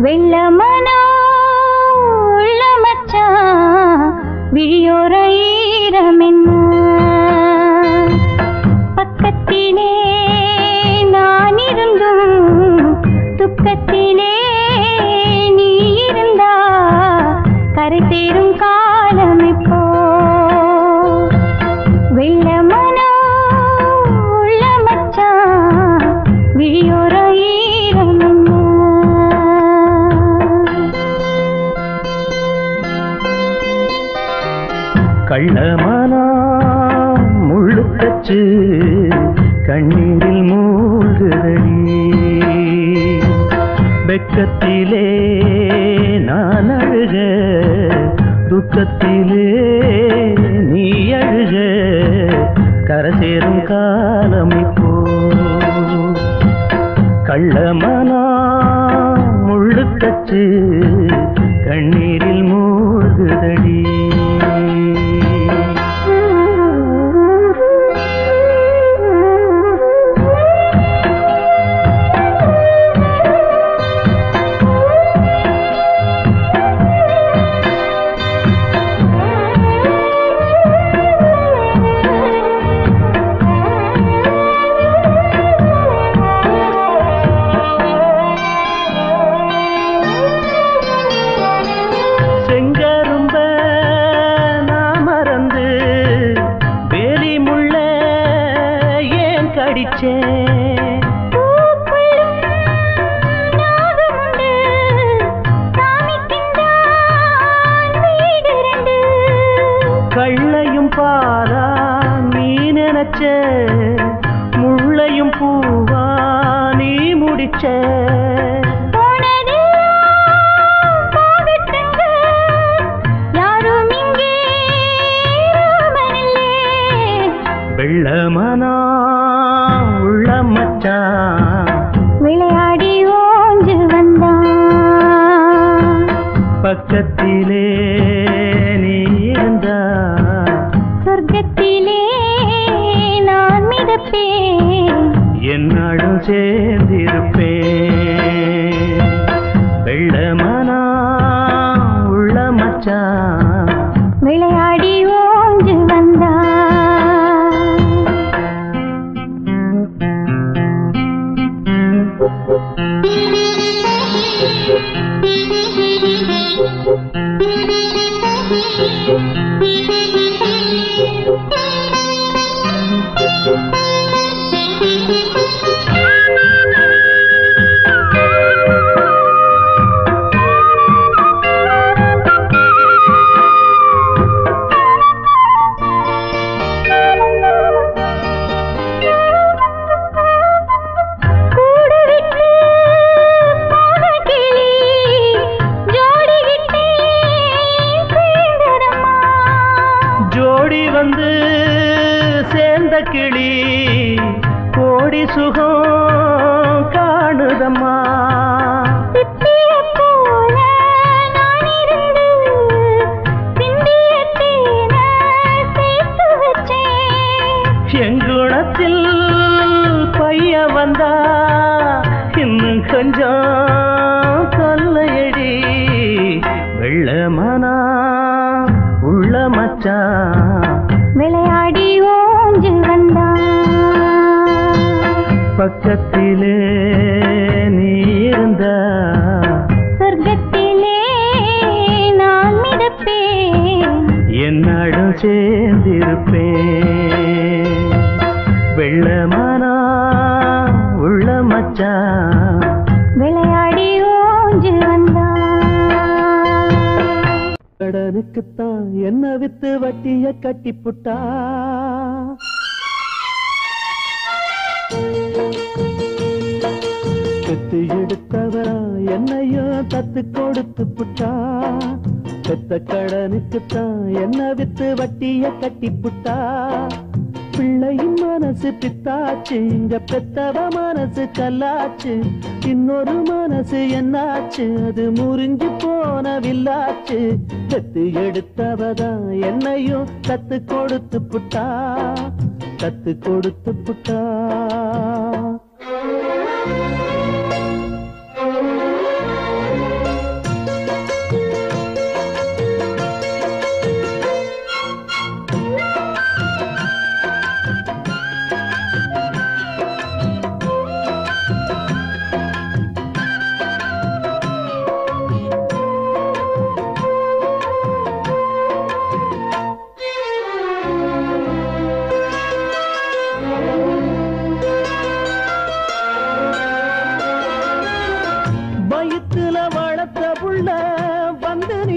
வெள்ளமனோ உள்ள மச்சான் விழியோர ஈரமென்ன பக்கத்திலே நான் இருந்தும் துக்கத்திலே நீ இருந்தா கரை சேரும் காலம் இப்போ வெள்ளமனோ உள்ள மச்சான் விழியோர ஈரமென்ன கள்ளமானா முள்ளுக்கச்சு கண்ணீரில் மூழ்குதடி வெக்கத்திலே நான் அழுக துக்கத்திலே நீ அழுக கரை சேரும் காலம் இப்போ கள்ளமானா முள்ளுக்கச்சு கண்ணீரில் மூழ்குதடி செங்கரும்ப நான் மறந்து வேலி முள்ள ஏன் கடிச்சேன் கள்ளையும் பாரா நீ நினைச்ச முள்ளையும் பூவா நீ முடிச்ச வெள்ளமனா உள்ள மச்சான் விளையாடி ஓஞ்சு வந்தான் பக்கத்திலே நீ இருந்தா சொர்க்கத்திலே நான் மிதப்பேன் என்னாலும் சேர்ந்திருப்பேன் வெள்ளமனா உள்ள மச்சான் விளையாடி ஓஞ்சு வந்தான் கூடு விட்டு போன கிளி ஜோடி விட்டு சேர்ந்ததம்மா ஜோடி வந்து சேர்ந்த கிளி கோடி சுகம் காணுதம்மா சிப்பியைப் போல நான் இருந்து சிந்திய தேனை சேர்த்து வச்சேன் எங்குணத்தில் பைய வந்தா இன்னும் கொஞ்சம் கொல்லையடி வெள்ளமனா உள்ள மச்சான் விளையாடி ஓஞ்சு வந்தான் பக்கத்திலே நீ இருந்தா சொர்க்கத்திலே நான் மிதப்பேன் என்னாடும் சேர்ந்திருப்பேன் வெள்ளமனா உள்ள மச்சான் விளையாடி ஓஞ்சு வந்தான் கடனுக்குத்தான் என்ன வித்து வட்டிய கட்டிப்புட்டா பெத்து எடுத்தவரா என்னையும் தத்து கொடுத்து புட்டா பெத்த கடனுக்குத்தான் என்ன வித்து வட்டிய கட்டிப்புட்டா பிள்ளையின் மனசு பித்தாச்சு இங்க பெத்தவ மனசு கல்லாச்சு இன்னொரு மனசு என்னாச்சு அது முறிஞ்சு போன வில்லாச்சு பெத்து எடுத்தவதான் என்னையும் கத்து கொடுத்து புட்டா கத்து கொடுத்து புட்டா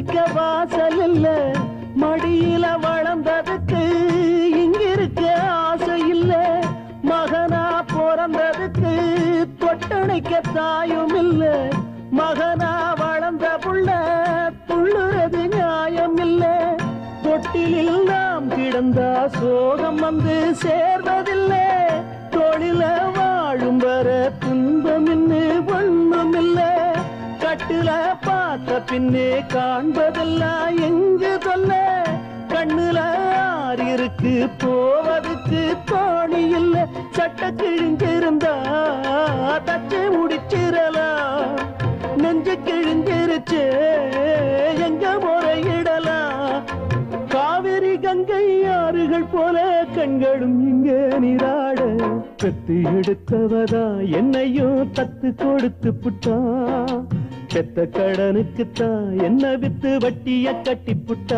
கட்டிக்க வாசல் இல்ல மடியில வளர்ந்ததுக்கு இங்கிருக்க ஆசை இல்ல மகனா பிறந்ததுக்கு தொட்டணைக்க தாயும் இல்ல மகனா வளர்ந்த புள்ள துள்ளுறது நியாயம் இல்ல தொட்டிலில் நாம் கிடந்தா சோகம் வந்து சேர்வதில்லை தொழில வாழும் வர துன்பம் இன்னு ஒண்ணும் இல்ல கட்டுல பார்த்த பின்னே காண்பதெல்லாம் எங்கு சொல்ல கண்ணுல ஆறு இருக்கு போவதுக்கு தோணி இல்ல சட்ட கிழிஞ்சிருந்தா தச்சு முடிச்சிடலாம் நெஞ்சு கிழிஞ்சிருச்சு எங்க முறையிடலாம் காவிரி கங்கை ஆறுகள் போல கண்களும் இங்க நீராட பெத்து எடுத்தவதா என்னையும் தத்து கொடுத்து புட்டா பெத்த கடனுக்குத்தான் என்ன வித்து வட்டிய கட்டி புட்டா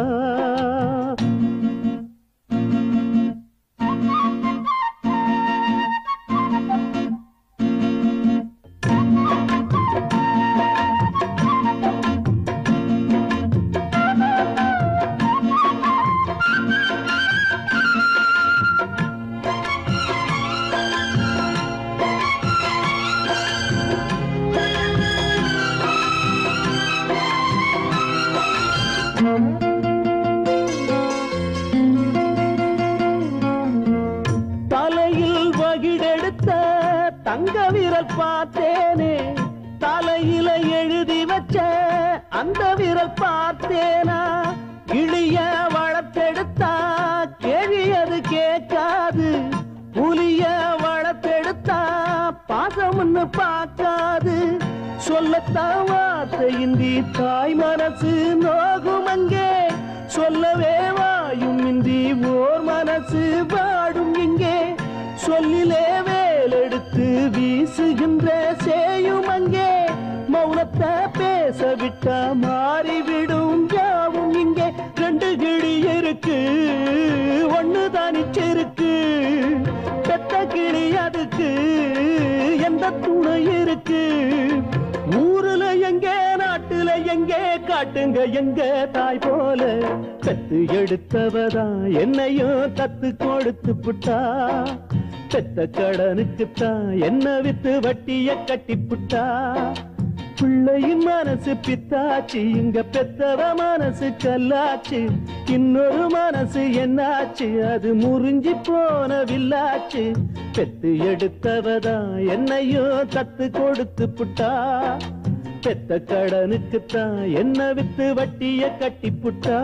தலையில் வகிடெடுத்த தங்க விரல் பார்த்தேனே தலையில எழுதி வச்ச அந்த விரல் பார்த்தேனா இழிய வளர்த்தெடுத்தா கேள்வி அது கேட்காது புலிய வளர்த்தெடுத்தா பாசம்னு பார்க்காது சொல்லத்தான் வார்த்தையின்றி தாய் மனசு நோகும் அங்கே சொல்லவே வாயும் இன்றி ஓர் மனசு வாடும் இங்கே சொல்லிலே வேலெடுத்து வீசுகின்ற சேயும் அங்கே மௌனத்தை பேச விட்டா மாறிவிடும் யாவும் இங்கே ரெண்டு கிளி இருக்கு ஒண்ணு தனிச்சிருக்கு பெத்த கிளி அதுக்கு எந்த துணை இருக்கு ஊருல எங்க நாட்டுல எங்க காட்டுங்க எங்க தாய் போல கத்து எடுத்தவதா என்னையும் தத்து கொடுத்து புட்டா பெத்த கடனுக்குத்தான் என்ன வித்து வட்டிய கட்டி புட்டா பிள்ளையின் மனசு பித்தாச்சு இங்க பெத்தவ மனசு கல்லாச்சு இன்னொரு மனசு என்னாச்சு அது முறிஞ்சி போன வில்லாச்சு பெத்து எடுத்தவதா என்னையும் தத்து கொடுத்து புட்டா பெத்த கடனுக்குத்தான் என்ன வித்து வட்டிய கட்டி புட்டா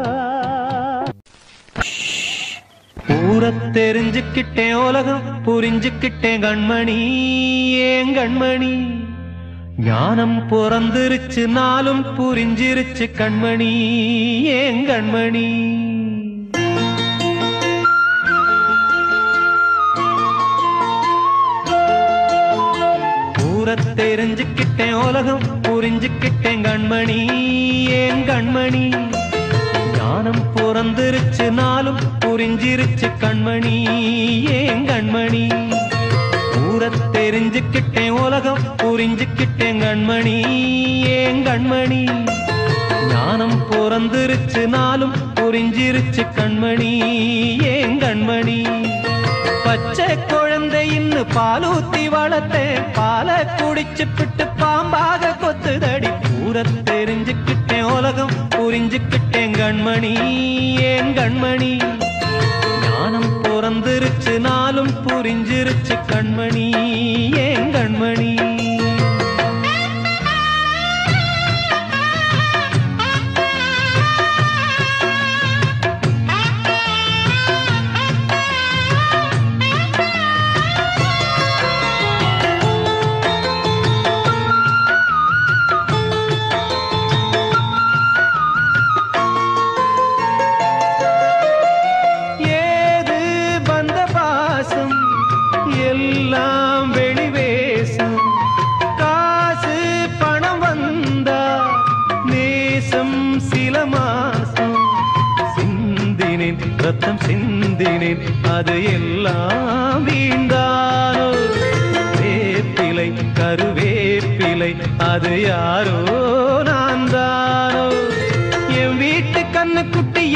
ஊர தெரிஞ்சுக்கிட்டேன் உலகம் புரிஞ்சுக்கிட்டேன் கண்மணி ஏன் கண்மணி ஞானம் பிறந்திருச்சு நாளும் புரிஞ்சிருச்சு கண்மணி ஏன் கண்மணி ஊர தெரிஞ்சுக்கிட்டேன் உலகம் புரிஞ்சுக்கிட்டேன் கண்மணி ஏன் கண்மணி ஞானம் பிறந்திருச்சு நாளும் புரிஞ்சிருச்சு கண்மணி ஏன் கண்மணி ஊர தெரிஞ்சுக்கிட்டேன் உலகம் புரிஞ்சுக்கிட்டேன் கண்மணி ஏன் கண்மணி ஞானம் பிறந்திருச்சு நாளும் புரிஞ்சிருச்சு கண்மணி ஏன் கண்மணி பச்சை குழந்தை இன்னும் பாலூத்தி வளர்த்தேன் பாலை குடிச்சு பிட்டு பாம்பாக கொத்துதடி ஊர தெரிஞ்சுக்கிட்டேன் உலகம் புரிஞ்சுக்கிட்டேன் கண்மணி ஏன் கண்மணி ஞானம் பிறந்திருச்சு நாளும் புரிஞ்சிருச்சு கண்மணி ஏன் கண்மணி ஏது பந்த பாசம் எல்லாம் வெளிவேசம் காசு பணம் வந்தா நேசம் சில மாசம் சிந்தினேன் ரத்தம் சிந்தினேன் அது எல்லாம் வீண்டானோ வேப்பிலை கருவேப்பிலை அது யாரோ நான் தானோ என்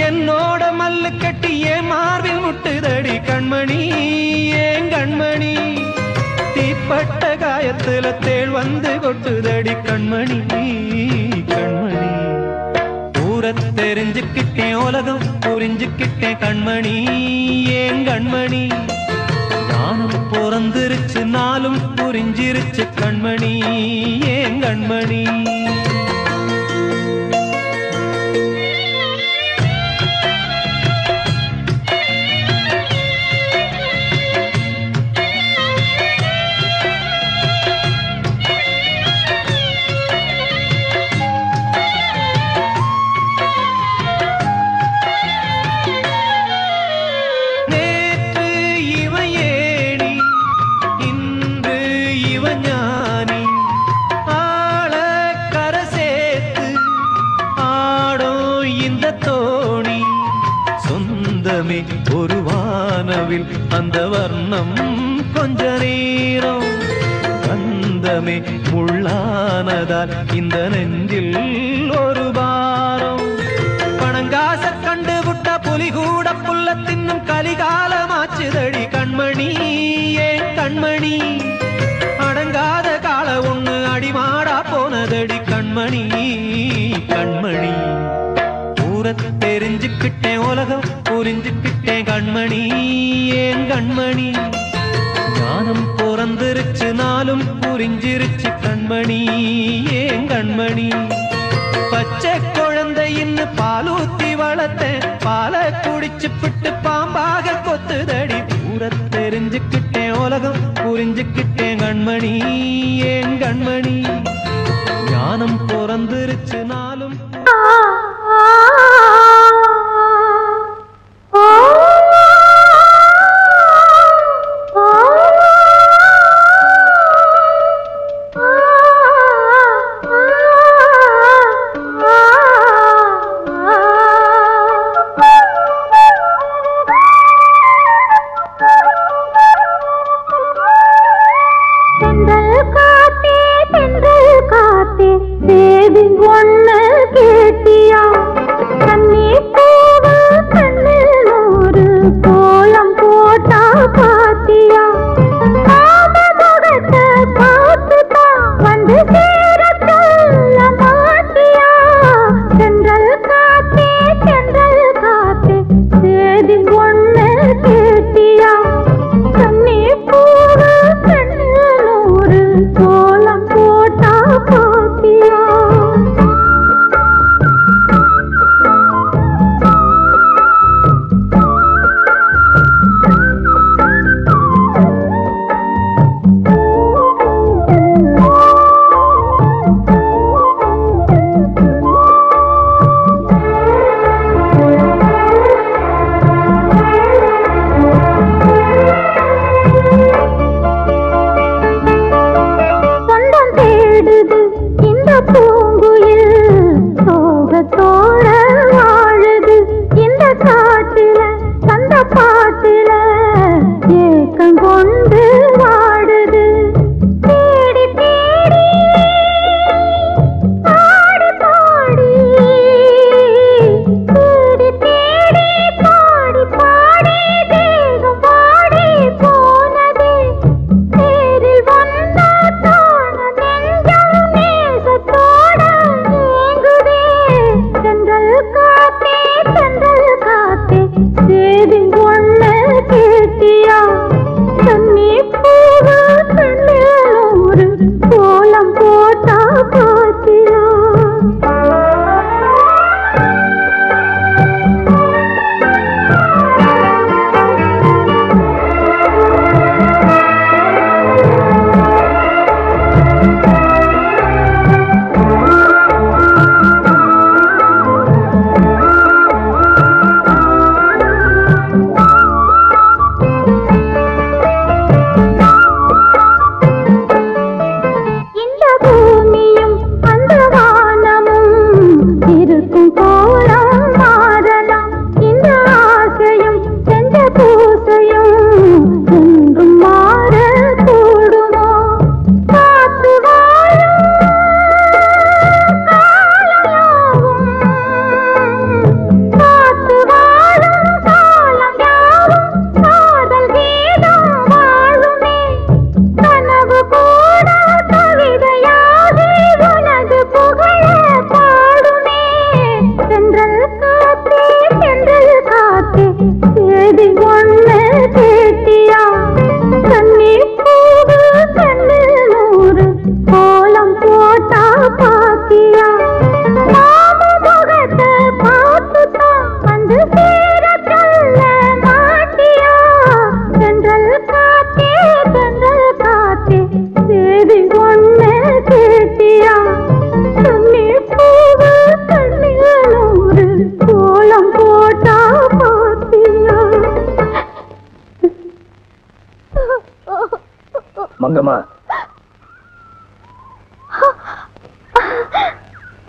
என்னோட மல்லு கட்டி ஏன் மார்பில் முட்டுதடி கண்மணி ஏன் கண்மணி தீப்பட்ட காயத்துல தேள் வந்து கொட்டுதடி கண்மணி கண்மணி ஊர தெரிஞ்சுக்கிட்டேன் உலகம் புரிஞ்சுக்கிட்டேன் கண்மணி ஏன் கண்மணி நானும் பிறந்திருச்சு நாளும் புரிஞ்சிருச்சு கண்மணி ஏன் கண்மணி நேற்று இவன் ஏணி இன்று இவன் ஞானி ஆள கரை சேர்த்து ஆடும் இந்த தோணி சொந்தமே ஒரு வானவில் அந்த வர்ணம் கொஞ்ச நேரம் கந்தமே முள்ளானதால் இந்த நெஞ்சில் ஒரு பாரம் பணங்காச கண்டு விட்ட புலி கூட புல்ல தின்னும் கலிகாலமாச்சுதடி கண்மணி ஏன் கண்மணி அடங்காத கால ஒண்ணு அடிமாடா போனதடி கண்மணி கண்மணி ஊர தெரிஞ்சுக்கிட்டேன் உலகம் புரிஞ்சுக்கிட்டேன் கண்மணி ஏன் கண்மணி ஞானம் பிறந்திருச்சு நாளும் புரிஞ்சிருச்சு கண்மணி ஏன் கண்மணி பச்சை குழந்தையின்னு பாலூத்தி வளர்த்தேன் பாலை குடிச்சு பிட்டு பாம்பாக கொத்துதடி ஊர தெரிஞ்சுக்கிட்டேன் உலகம் புரிஞ்சுக்கிட்டேன் கண்மணி ஏன் கண்மணி ஞானம் பிறந்திருச்சு நாளும் தென்றல் காத்தே தென்றல் காத்தே தேவி ஒண்ணு கேட்டியா கண்ணி பூவு கண்ணில் ஒரு கோலம் போட்டா பாத்தியா காம முகத்தை பார்த்துதான் வந்து சேர சொல்ல மாட்டியா தென்றல் காத்தே தென்றல் காத்தே தேதி ஒண்ணு கேட்டியா கண்ணி பூவு கண்ணில் ஒரு கோலம் போட்டா பாத்தியா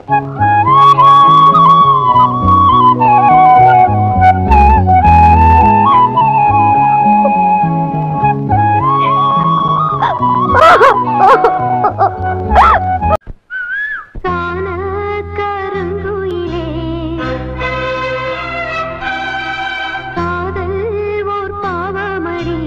காண கருங்குயிலே காதல் ஓர் பாவமடி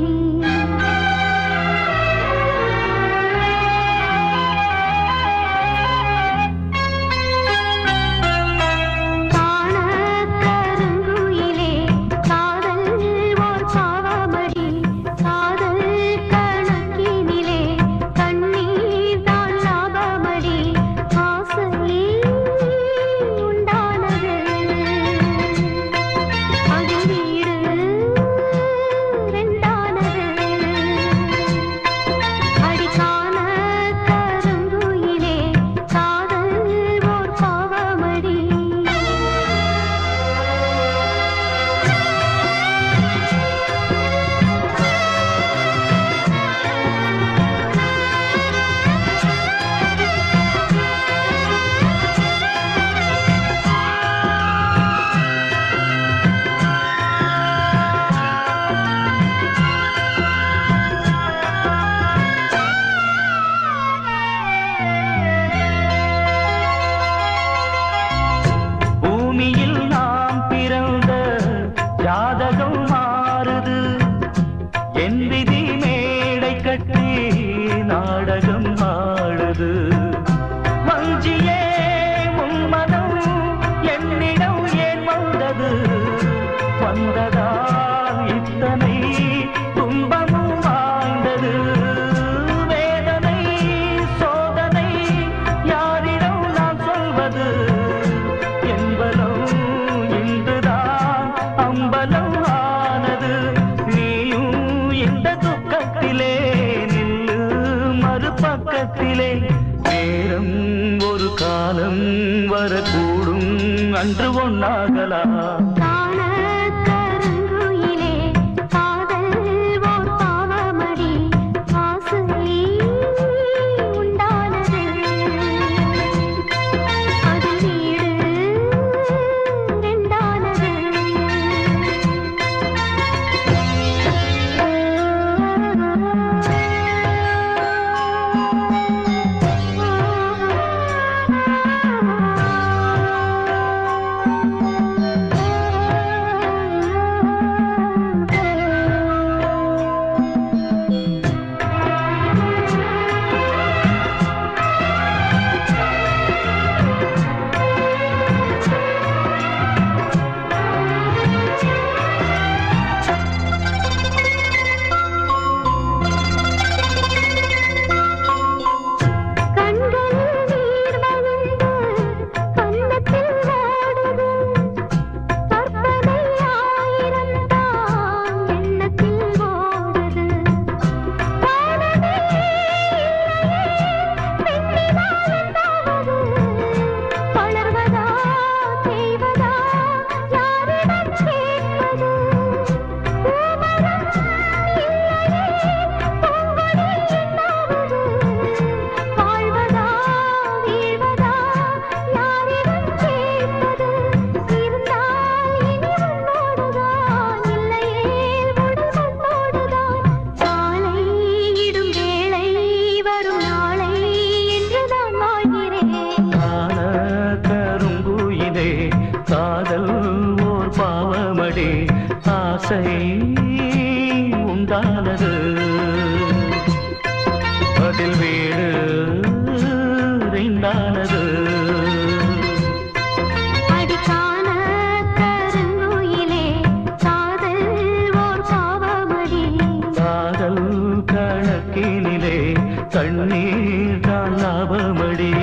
காண கருங்குயிலே காதல் ஓர் பாவமடி காதல் கணக்கினிலே கண்ணீர் தான் லாபமடி ஆசையே உண்டானது அது வீடு ரெண்டானது அடிக்கான கருங்குயிலே காதல் ஓர் பாவமடி பூமியில் நாம் பிறந்த ஜாதகம் மாறுது என் விதி மேடை கட்டி நாடகம் ஆடுது மஞ்சியே உன்மனம் என்னிடம் ஏன் வந்தது வந்ததால் இத்தனை துன்பமும் வாழ்ந்தது வேதனை சோதனை யாரிடம் நான் சொல்வது என்பலம் இன்றுதான் அம்பலம் ஆனது நீயும் இந்த துக்கத்திலே நில்லு மறுபக்கத்திலே நேரம் ஒரு காலம் வரக்கூடும் அன்று ஒன்னாகலாம் காண கருங்குயிலே காதல் ஓர் பாவமடி ஆசை உண்டானது அது வீடு ரெண்டானது கண்களில் நீர் வழிந்து கன்னத்தில் ஓடுது கற்பனை ஆயிரம் தான் எண்ணத்தில் ஓடுது வானமே பெண்ணினால் உண்டாவது வளர்வதா செய்வதா யாரிடம் கேட்பது பூமரம் இல்லையே பூங்கொடி என்னாவது வாழ்வதா வீழ்வதா யாரிடம் கேட்பது இருந்தால் இனி உன்னோடுதான் இல்லையேல் உடல் உன்னோடுதான் காலை இடும் வேளை வரும் நாளை என்று நான் வாழ்கிறேன் காண கருங்குயிலே காதல் ஓர் பாவமடி ஆசை உண்டானது அதில் வீடு ரெண்டானது அடிக்கான கருங்குயிலே காதல் ஓர் பாவமடி காதல் கணக்கினிலே கண்ணீர் தான் லாபமடி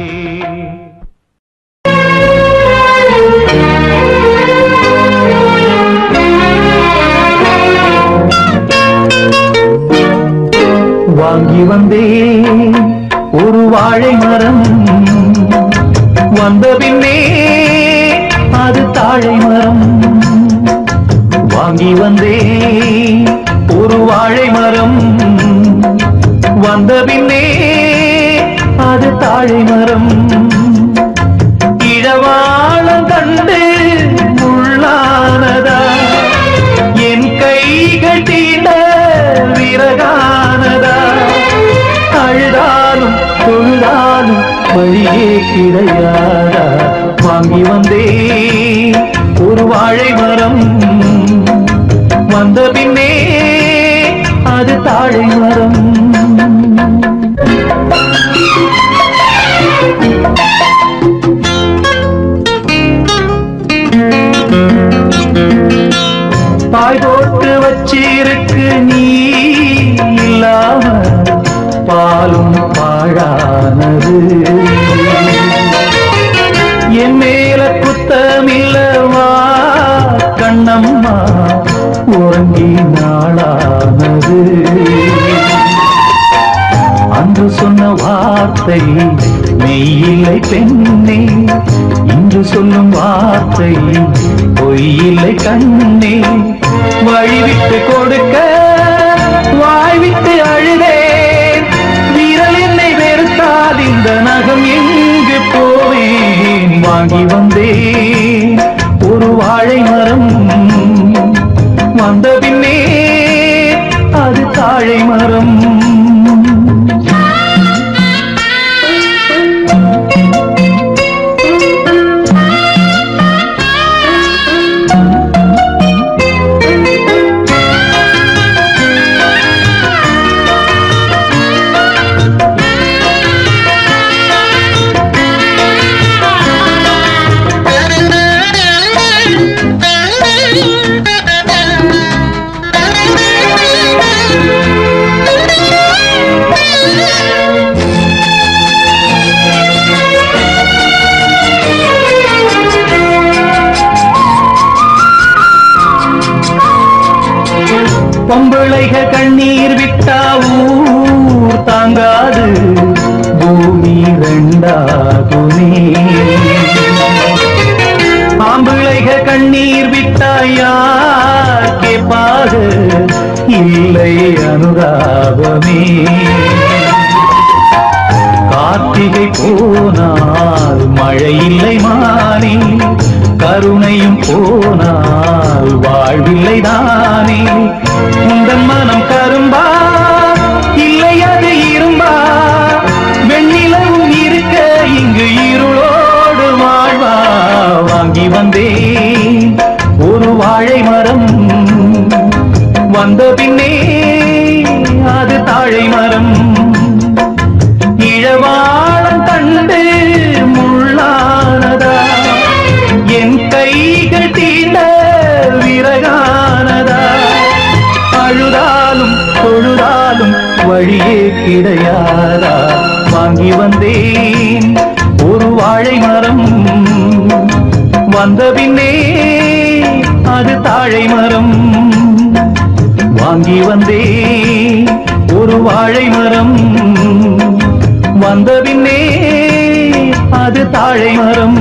வாங்கி வந்தேன் ஒரு வாழை மரம் வந்த பின்னே அது தாழை மரம் வாங்கி வந்தேன் ஒரு வாழை மரம் வந்த பின்னே அது தாழை மரம் கிடையாதா வாங்கி வந்தேன் ஒரு வாழை மரம் வந்த பின்னே அது தாழை மரம் தாய் போட்டு வச்சிருக்கு நீ இல்லாம பாலும் பாழானது என் மேல குத்தமில்லவா கண்ணம்மா உறங்கி நாளானது அன்று சொன்ன வார்த்தை மெய்யில்லை பெண்ணே இன்று சொல்லும் வார்த்தை பொய்யில்லை கண்ணே வழிவிட்டு கொடுக்க வாய்விட்டு அழுதேன் விரல் என்னை வெறுத்தால் இந்த நகம் எங்கு போவேன் வாங்கி வந்தேன் ஒரு வாழை மரம் வந்த பின்னே அது தாழை மரம் பொம்பளைக கண்ணீர் விட்டா ஊர் தாங்காது பூமி ரெண்டாகுமே ஆம்பிளைக கண்ணீர் விட்டா யார் கேட்பாது இல்லை அனுதாபமே கார்த்திகை போனால் மழை இல்லை மானே கருணையும் போனால் வாழ்வில்லை தானே உந்தன் மனம் கரும்பா இல்லை அது இரும்பா வெண்ணிலவும் இருக்க இங்கு இருளோடு வாழ்வா வாங்கி வந்தேன் ஒரு வாழை மரம் வந்த பின்னே அது தாழை மரம் இழவாளம் கண்டு முள்ளானதா என் கைகள் தீண்ட விறகானதா அழுதாலும் தொழுதாலும் வழியே கிடையாதா வாங்கி வந்தேன் ஒரு வாழை மரம் வந்த பின்னே அது தாழை மரம் வாங்கி வந்தேன் ஒரு வாழை மரம் வந்த பின்னே அது தாழை மரம்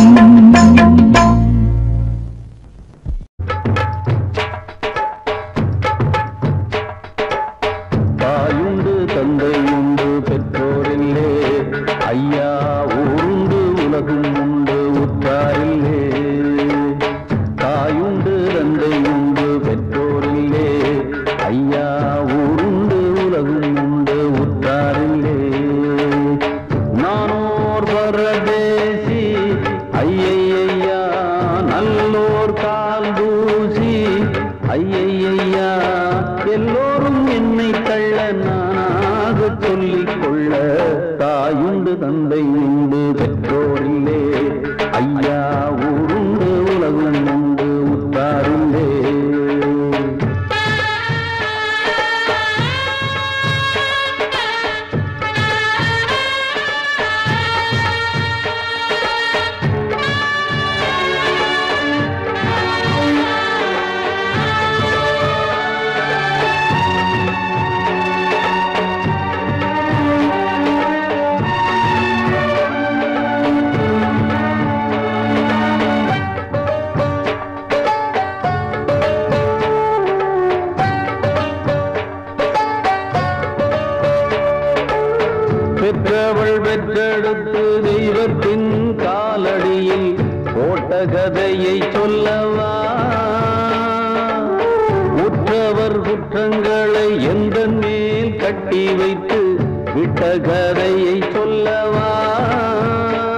தாயுண்டு தந்தையுண்டு பெற்றோரில்லே ஐயா ஊருண்டு உலகும் உண்டு உற்றாரில்லே தாயுண்டு தந்தையுண்டு பெற்றோரில்லே ஐயா ஊருண்டு உலகும் உண்டு உற்றாரில்லே நானோர் பரதேசி ஐயையா நல்லோர் கால் தூசி ஐயையா எல்லோரும் என்னை தள்ள நானாக சொல்லிக் கொள்ள தாயுண்டு தந்தை உண்டு பெற்றோரில்லே ஐயா ஊருண்டு உலகம் உண்டு உற்றாரில்லே பெற்றவள் பெற்றெடுத்து தெய்வத்தின் காலடியில் போட்ட கதையை சொல்லவா உற்றவர் குற்றங்களை எந்த மேல் கட்டி வைத்து விட்ட கதையை சொல்லவா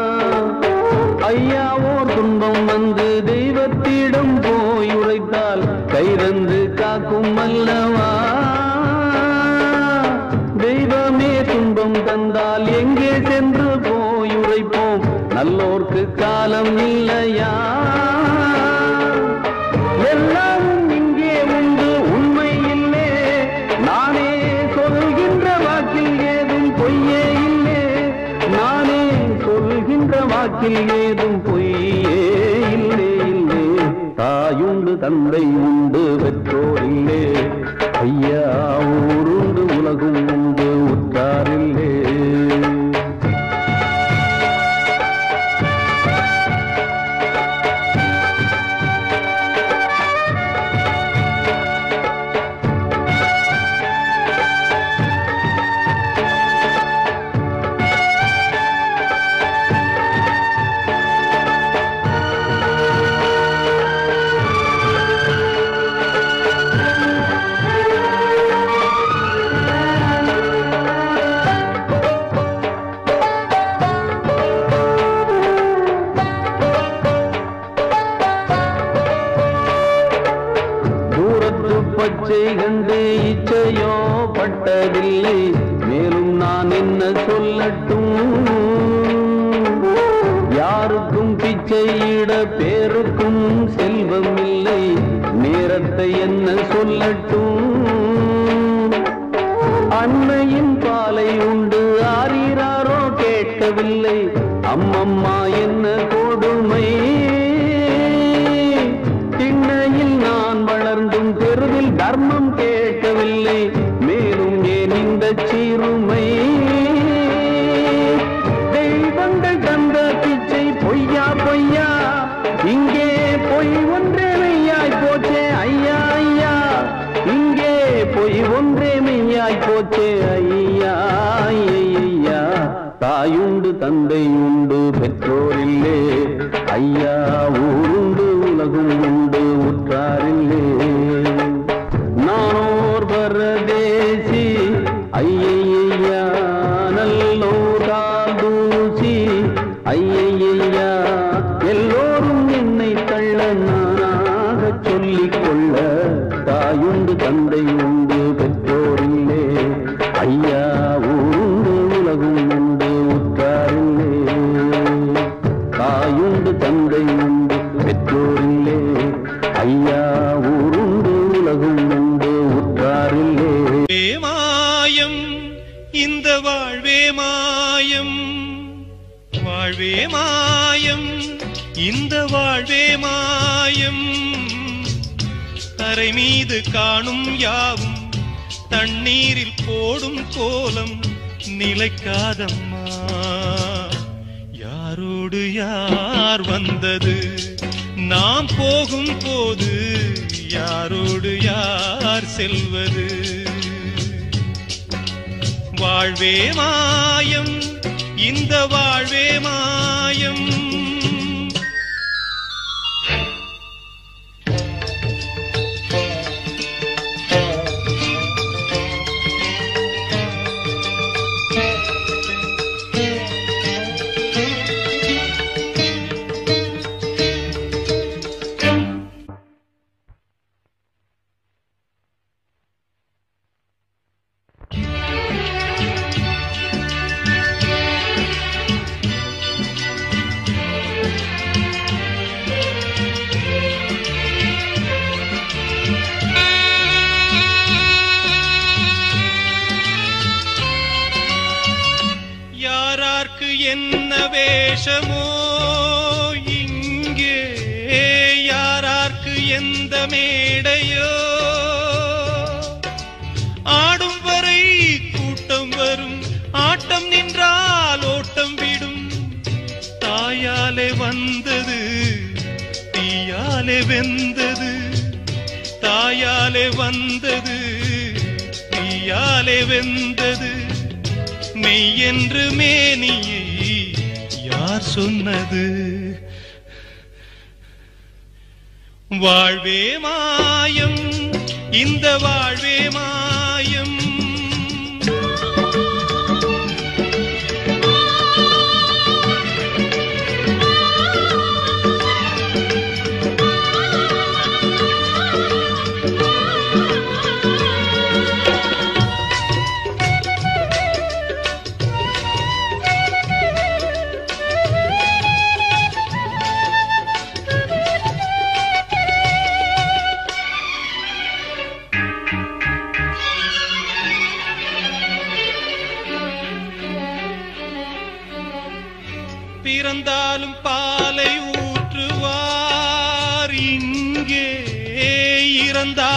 தனியாவோர் துன்பம் வந்து தெய்வத்திடம் போய் உரைத்தால் கைரந்து காக்கும் அல்லவா தெய்வமே துன்பம் தந்தால் எங்கே சென்று போய் உரைப்போம் நல்லோர்க்கு காலம் இல்லையா எல்லாம் இங்கே உண்டு உண்மை இல்லே நானே சொல்கின்ற வாக்கில் ஏதும் பொய்யே இல்லே நானே சொல்கின்ற வாக்கில் ஏதும் பொய்யே இல்லே இல்லே தாயுண்டு தந்தை உண்டு பெற்றோர் இல்லே ஐயா ஊருண்டு உலகும் உண்டு உற்றாரில்லே தூரத்து பச்சை கண்டு இச்சையோ பட்டதில்லை மேலும் நான் என்ன சொல்லட்டும் யாருக்கும் பிச்சையிட பேருக்கும் செல்வம் இல்லை நேரத்தை என்ன சொல்லட்டும் அன்னையின் பாலை உண்டு ஆரீராரோ கேட்கவில்லை அம்மம்மா என்ன கொடுமை திண்ணையில் நான் வளர்ந்தும் தெருவில் தர்மம் கேட்கவில்லை மேலும் ஏன் இந்த சீருமை தெய்வங்கள் தந்த பிச்சை பொய்யா பொய்யா இங்கே பொய் ஒன்றே மெய்யாய் போச்சே ஐயா ஐயா இங்கே பொய் ஒன்றே மெய்யாய் போச்சே ஐயா ஐயா தாயுண்டு தந்தை உண்டு பெற்றோரில்லே ஐயா ஊருண்டு உலகும் உண்டு உற்றாரில்லே நானோர் பரதேசி ஐயையா நல்லோர் கால் தூசி ஐயையா எல்லோரும் என்னை தள்ள நானாக சொல்லிக் கொள்ள தாயுண்டு தந்தை உண்டு பெற்றோரில்லே ஐயா ஊருண்டு உலகும் உண்டு உற்றாரில்லே தாயுண்டு தந்தை உண்டு பெற்றோரில்லே ஐயா ஊருண்டு உலகும் உண்டு உற்றாரில்லே வாழ்வே மாயம் இந்த வாழ்வே மாயம் வாழ்வே மாயம் இந்த வாழ்வே மாயம் தரை மீது காணும் யாவும் தண்ணீரில் போடும் கோலம் நிலைக்காதம்மா யாரோடு யார் வந்தது நாம் போகும் போது யாரோடு யார் செல்வது வாழ்வே மாயம் இந்த வாழ்வே மாயம் யாரார்க்கு என்ன வேஷமோ இங்கே யாரார்க்கு எந்த மேடையோ ஆடும் வரை கூட்டம் வரும் ஆட்டம் நின்றால் ஓட்டம் விடும் தாயாலே வந்தது தீயாலே வெந்தது தாயாலே வந்தது தீயாலே வெந்தது மெய் என்று மேனியை யார் சொன்னது வாழ்வே மாயம் இந்த வாழ்வே மாயம்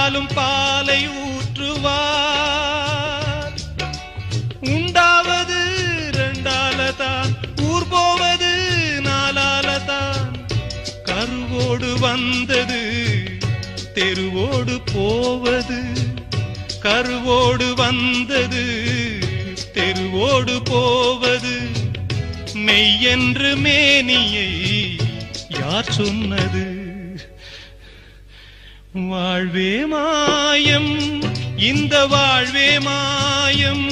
பாலும் பாலை ஊற்றுவார் உண்டாவது ரெண்டால தான் ஊர் போவது நாலால தான் கருவோடு வந்தது தெருவோடு போவது கருவோடு வந்தது தெருவோடு போவது மெய்யென்று மேனியை யார் சொன்னது வாழ்வே மாயம் இந்த வாழ்வே மாயம்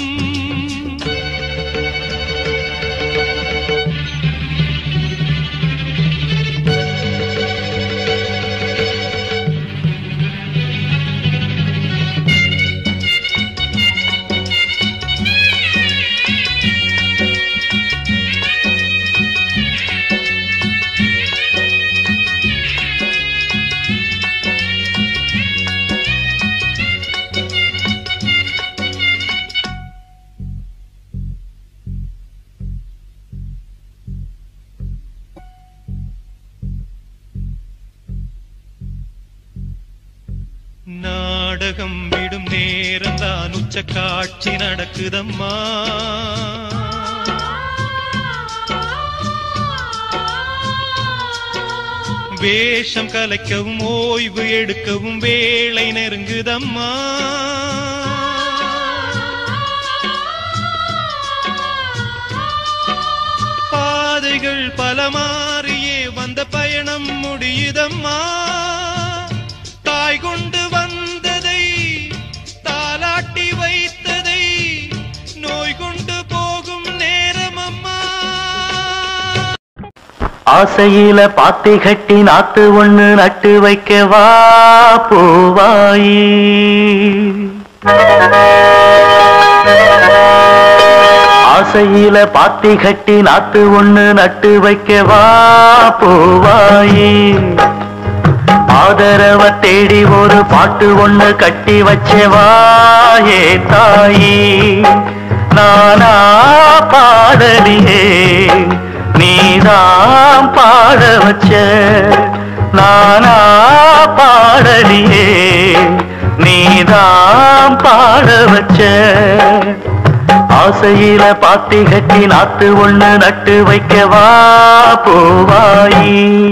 நாடகம் விடும் நேரம் தான் உச்ச காட்சி நடக்குதம்மா வேஷம் கலைக்கவும் ஓய்வு எடுக்கவும் வேளை நெருங்குதம்மா பாதைகள் பல மாறியே வந்த பயணம் முடியுதம்மா தாய் கொண்டு வந்ததை தாலாட்டி வைத்ததை நோய் கொண்டு போகும் நேரம் அம்மா ஆசையில பாத்தி கட்டி நாத்து ஒண்ணு நட்டு வைக்கவா பூவாயி ஆசையில பாத்தி கட்டி நாத்து ஒண்ணு நட்டு வைக்கவா பூவாயி ஆதரவ தேடி ஒரு பாட்டு ஒண்ணு கட்டி வச்சவா ஏ தாயி நானா பாடலியே நீதான் பாட வச்ச நானா பாடலியே நீதான் பாட வச்ச ஆசையில பாத்தி கட்டி நாத்து ஒண்ணு நட்டு வைக்கவா போவாயி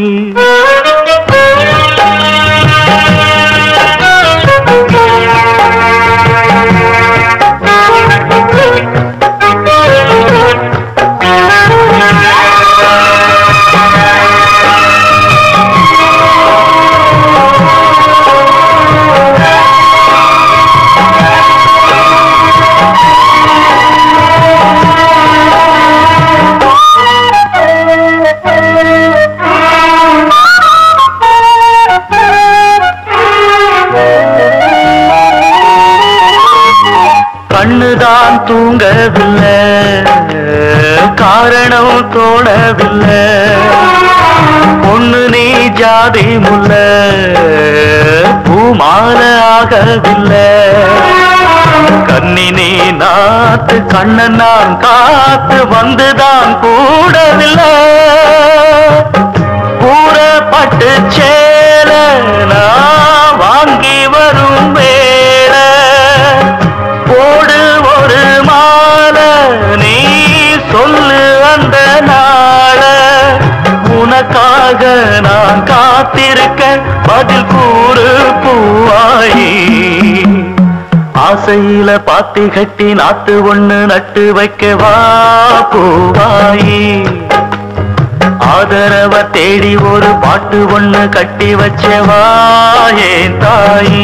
கண்ணுதான் தூங்கவில்லை காரணம் தோணவில்லை பொண்ணு நீ ஜாதி முல்ல பூமால ஆகவில்லை கண்ணி நீ நாத்து கண்ணன் நான் காத்து வந்துதான் கூடவில்லை கூறப்பட்டு சேல நான் வாங்கி வரும் வேலை போடு ஒரு மாலை நீ சொல்லு அந்த நாள உனக்காக நான் காத்திருக்க பதில் கூறு பூவாயி ஆசையில பாத்தி கட்டி நாத்து ஒண்ணு நட்டு வைக்கவா பூவாயி ஆதரவ தேடி ஒரு பாட்டு ஒண்ணு கட்டி வச்சவா ஏன் தாயி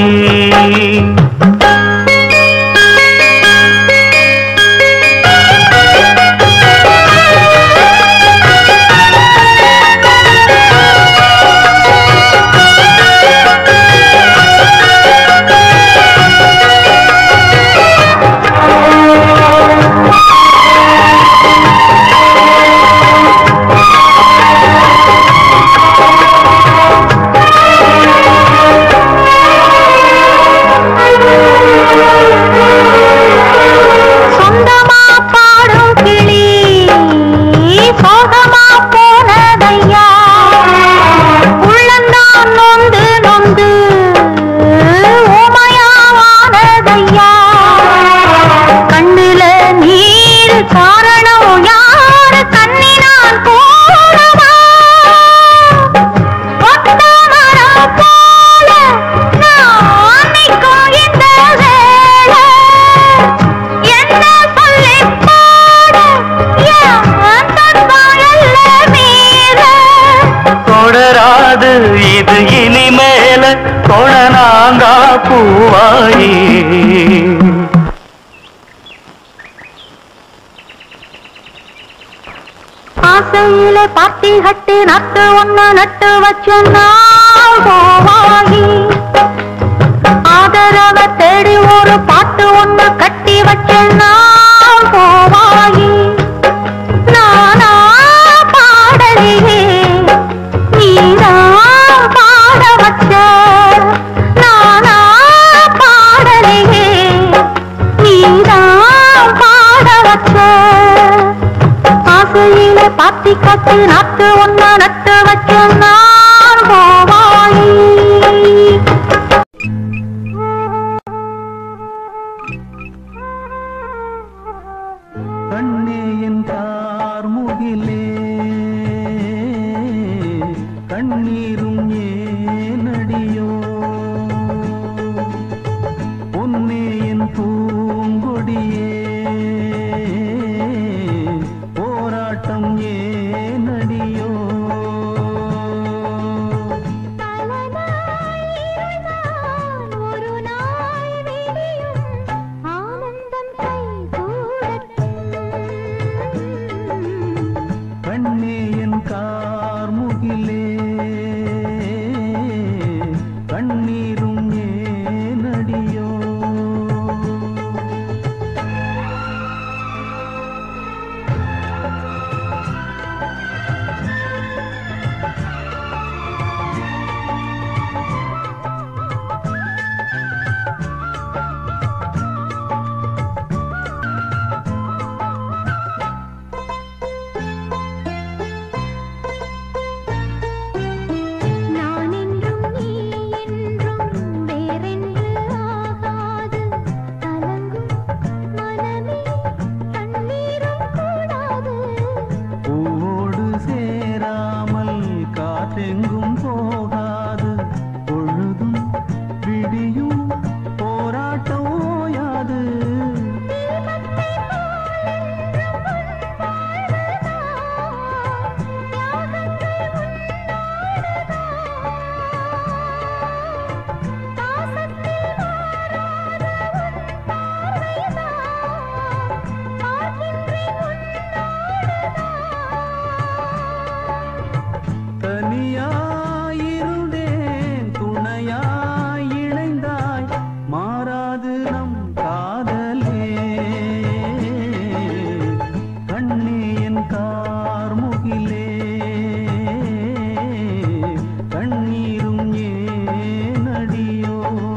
ஆ மலராது இது இனிமேல கொணநாங்கா பூவாயி ஆசையில பாத்தி கட்டி நட்டு ஒண்ணு நட்டு வச்சு நான் போவாகி ஆதரவ தேடி ஒரு பாட்டு ஒண்ணு கட்டி வச்சு நான் போவாகி நானா பாடலையே நீதான் பாட வச்ச நானா பாடலையே நீதான் பாட வச்ச ஆசையில பாத்தி கட்டு நாட்டு ஒண்ணு நட்டு வச்ச நான் போவாயி கண்ணே என் கார்முகிலே கண்ணீரும் ஏனடியோ பொன்னே என் பூங்கொடியே போராட்டம் ஏனடியோ ஒரு நாள் விடியும் ஆனந்தம் கண்ணே என் கார்முகிலே கண்ணீரும் ஏனடியோ நான் என்றும் நீ என்றும் வேறென்று ஆகாது கலங்கும் மனமே கண்ணீரும் கூடாது பூவோடு சேராமல் காற்றெங்கும் போகாது பொழுதும் விடியும் போராட்டம் ஓயாது தனியாயிருந்தேன் துணையாய் இணைந்தாய் மாறாது நம் காதலே கண்ணே என் கார்முகிலே கண்ணீரும் ஏனடியோ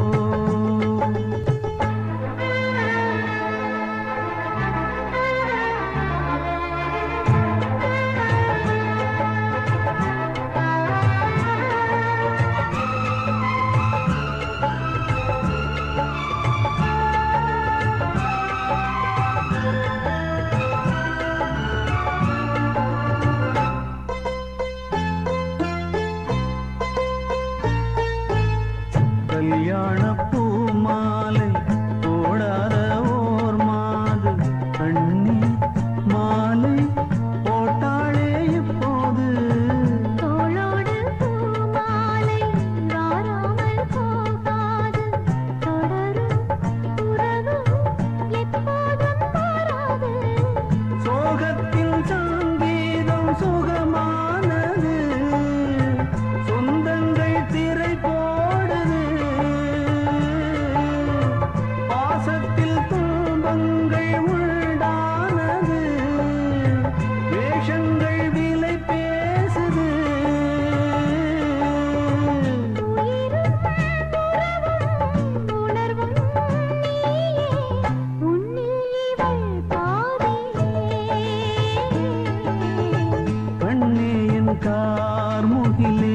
கல்யாண பூமாலை போடாத ஓர் மாது கண்ணி மாலை போட்டாளே இப்போது தோளோடு பூமாலை வாராமல் போகாது தொடரும் உறவு எப்போதும் மாறாது சோகத்தின் சங்கீதம் சுகமானது சொந்தங்கள் திரை போடுது பாசத்தில் துன்பங்கள் உண்டானது வேஷங்கள் விலை பேசுது உணர்வும் நீயே உன்னில் இவள் பாதியே கண்ணே என் கார்முகிலே